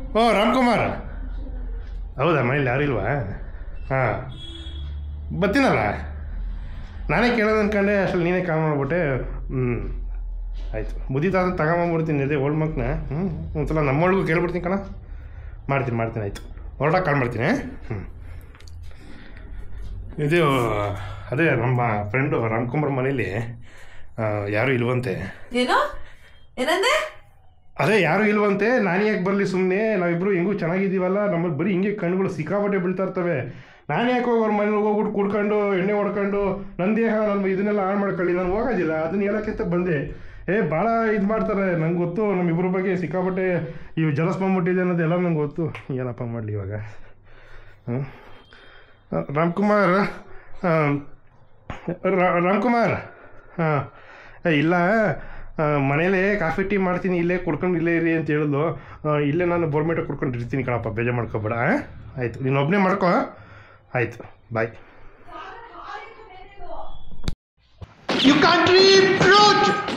ಓ ರಾಮ್ಕುಮಾರ್ ಹೌದಾ ಮನೇಲಿ ಯಾರು ಇಲ್ವಾ ಹಾಂ ಬರ್ತೀನಲ್ಲ ನಾನೇ ಕೇಳೋದು ಅನ್ಕೊಂಡೆ ಅಷ್ಟರಲ್ಲಿ ನೀನೇ ಕಾಲ್ ಮಾಡಿಬಿಟ್ಟೆ ಹ್ಞೂ ಆಯಿತು ಬುದ್ಧಿ ತಾತ ತಗೊಂಬಂದ್ಬಿಡ್ತೀನಿ ಅದೇ ಓಲ್ಡ್ ಮಕ್ನ ಹ್ಞೂ ಒಂದ್ಸಲ ನಮ್ಮೊಳಗೂ ಕೇಳ್ಬಿಡ್ತೀನಿ ಕಣ ಮಾಡ್ತೀನಿ ಮಾಡ್ತೀನಿ ಆಯಿತು ಹೊರಟಾಗ ಕಾಲ್ ಮಾಡ್ತೀನಿ ಹ್ಞೂ ಇದು ಅದೇ ನಮ್ಮ ಫ್ರೆಂಡು ರಾಮ್ಕುಮಾರ್ ಮನೇಲಿ ಆ, ಯಾರೂ ಇಲ್ವಂತೆ ಏನು ಏನಂದೆ ಅದೇ ಯಾರು ಇಲ್ವಂತೆ ನಾನು ಯಾಕೆ ಬರಲಿ ಸುಮ್ಮನೆ ನಾವಿಬ್ರು ಹೆಂಗೂ ಚೆನ್ನಾಗಿದ್ದೀವಲ್ಲ ನಮ್ಮಲ್ಲಿ ಬರೀ ಹಿಂಗೆ ಕಣ್ಣುಗಳು ಸಿಕ್ಕಾಪಟ್ಟೆ ಬೀಳ್ತಾ ಇರ್ತವೆ ನಾನು ಯಾಕೆ ಹೋಗಿ ಅವ್ರ ಮನೇಲಿ ಹೋಗ್ಬಿಟ್ಟು ಕುಡ್ಕೊಂಡು ಎಣ್ಣೆ ಹೊಡ್ಕೊಂಡು ನನ್ನ ದೇಹ ನನ್ನ ಇದನ್ನೆಲ್ಲ ಹಾಳು ಮಾಡ್ಕೊಳ್ಳಿ ನಾನು ಹೋಗೋದಿಲ್ಲ ಅದನ್ನ ಹೇಳೋಕ್ಕಿಂತ ಬಂದೆ ಏ ಭಾಳ ಇದು ಮಾಡ್ತಾರೆ ನಂಗೆ ಗೊತ್ತು ನಮ್ಮಿಬ್ಬರ ಬಗ್ಗೆ ಸಿಕ್ಕಾಪಟ್ಟೆ ಇವು ಜಲಸ್ ಬಂದ್ಬಿಟ್ಟಿದೆ ಅನ್ನೋದೆಲ್ಲ ನಂಗೆ ಗೊತ್ತು ಏನಪ್ಪ ಮಾಡಲಿ ಇವಾಗ ಹ್ಞೂ ರಾಮ್ಕುಮಾರ್ ಆ, ರಾ- ರಾಮ್ಕುಮಾರ್ ಹಾಂ ಇಲ್ಲ ಆ, ಮನೇಲೇ ಕಾಫಿ ಟೀ ಮಾಡ್ತೀನಿ ಇಲ್ಲೇ ಕುಡ್ಕೊಂಡು ಇಲ್ಲೇ ಇರಿ ಅಂತ ಹೇಳಿದ್ಲು ಆ, ಇಲ್ಲೇ ನಾನು ಬೋರ್ಮೇಟ ಕುಡ್ಕೊಂಡು ಇರ್ತೀನಿ ಕಣಪ್ಪ ಬೇಜಾರು ಮಾಡ್ಕೊಬೇಡ ಆ? ಆಯಿತು ನೀನು ಒಬ್ಬನೇ ಮಾಡ್ಕೊ ಆಯಿತು ಬಾಯ್ You can't read truth.